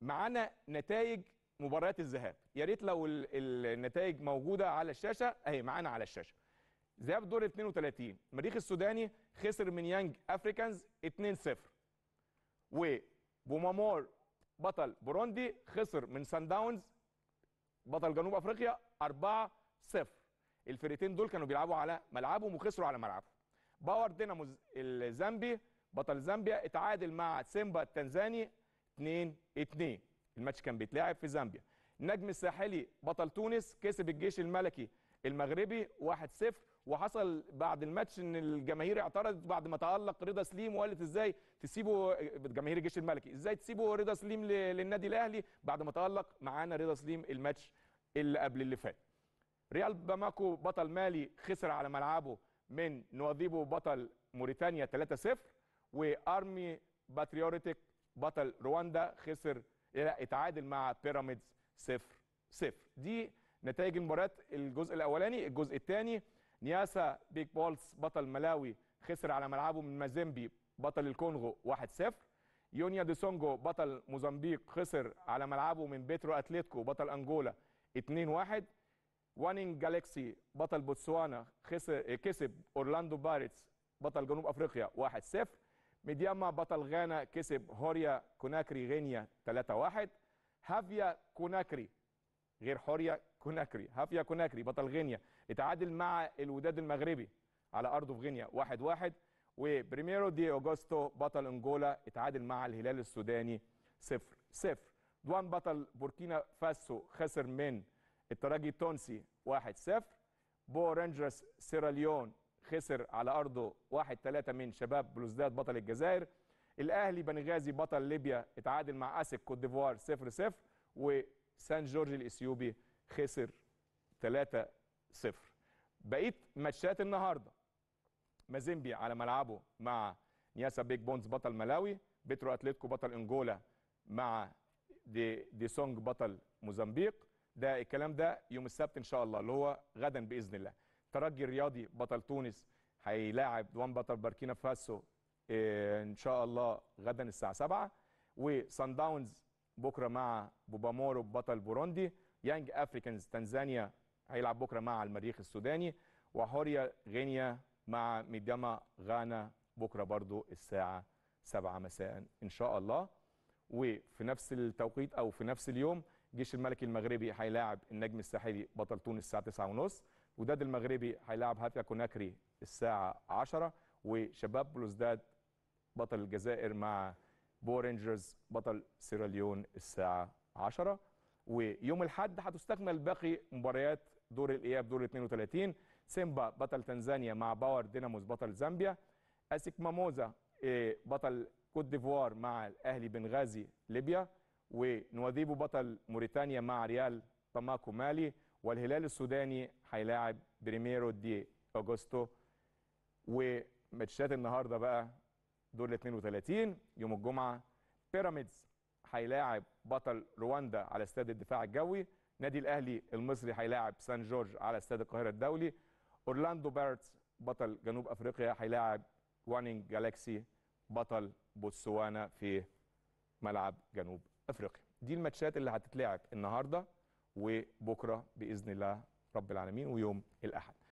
معانا نتائج مباريات الذهاب يا ريت لو ال- ال- النتائج موجوده على الشاشه اهي معانا على الشاشه ذهاب دور 32 المريخ السوداني خسر من يانج افريكانز 2-0 وبومامور بطل بوروندي خسر من سان داونز بطل جنوب افريقيا 4-0 الفريقين دول كانوا بيلعبوا على ملعبهم وخسروا على ملعبهم باور ديناموز الزامبي بطل زامبيا اتعادل مع سيمبا التنزاني 2 2 الماتش كان بيتلعب في زامبيا النجم الساحلي بطل تونس كسب الجيش الملكي المغربي 1 0 وحصل بعد الماتش ان الجماهير اعترضت بعد ما تالق رضا سليم وقالت ازاي تسيبوا جماهير الجيش الملكي ازاي تسيبوا رضا سليم ل- للنادي الاهلي بعد ما تالق معانا رضا سليم الماتش اللي قبل اللي فات ريال باماكو بطل مالي خسر على ملعبه من نواذيبو بطل موريتانيا 3-0 وارمي باتريوريتك بطل رواندا خسر لا اتعادل مع بيراميدز 0-0 دي نتائج المباريات الجزء الاولاني الجزء الثاني نياسا بيج بولز بطل ملاوي خسر على ملعبه من مازيمبي بطل الكونغو 1-0 يونيا دي سونجو بطل موزمبيق خسر على ملعبه من بيترو اتليتيكو بطل انجولا 2-1 وانينج جالكسي بطل بوتسوانا خسر كسب اورلاندو باريتس بطل جنوب افريقيا 1-0 ميدياما بطل غانا كسب هوريا كوناكري غينيا 3-1 هافيا كوناكري غير حوريا كوناكري هافيا كوناكري بطل غينيا اتعادل مع الوداد المغربي على ارضه في غينيا 1-1 وبريميرو دي اوغوستو بطل انجولا اتعادل مع الهلال السوداني 0-0 دوان بطل بوركينا فاسو خسر من الترجي التونسي 1-0 بو رينجرز سيراليون خسر على ارضه 1-3 من شباب بلوزداد بطل الجزائر الاهلي بنغازي بطل ليبيا اتعادل مع اسك كوت ديفوار 0-0 وسان جورج الاثيوبي خسر 3-0 بقيه ماتشات النهارده مازيمبي على ملعبه مع نياسا بيج بونز بطل ملاوي بيترو اتلتيكو بطل انجولا مع دي, دي سونج بطل موزمبيق ده الكلام ده يوم السبت ان شاء الله اللي هو غدا باذن الله ترجي الرياضي بطل تونس هيلاعب دوان بطل بوركينا فاسو إيه، ان شاء الله غدا الساعه 7 وسان داونز بكره مع بوبامورو بطل بوروندي يانج افريكانز تنزانيا هيلعب بكره مع المريخ السوداني وحوريا غينيا مع ميدياما غانا بكره برضو الساعه 7 مساء ان شاء الله وفي نفس التوقيت او في نفس اليوم الجيش الملكي المغربي هيلاعب النجم الساحلي بطل تونس الساعه 9:30 وداد المغربي هيلاعب هافيا كوناكري الساعه 10 وشباب بلوزداد بطل الجزائر مع بو رينجرز بطل سيراليون الساعه 10 ويوم الاحد هتستكمل باقي مباريات دور الاياب دور 32 سيمبا بطل تنزانيا مع باور ديناموس بطل زامبيا اسيك ماموزا إيه، بطل كوت ديفوار مع الاهلي بنغازي ليبيا ونواذيبو بطل موريتانيا مع ريال باماكو مالي والهلال السوداني هيلاعب بريميرو دي اوغوستو وماتشات النهارده بقى دور ال 32 يوم الجمعه بيراميدز هيلاعب بطل رواندا على استاد الدفاع الجوي نادي الاهلي المصري هيلاعب سان جورج على استاد القاهره الدولي اورلاندو بارتس بطل جنوب افريقيا هيلاعب وانينج جالاكسي بطل بوتسوانا في ملعب جنوب افريقيا دي الماتشات اللي هتتلعب النهارده وبكره باذن الله رب العالمين ويوم الاحد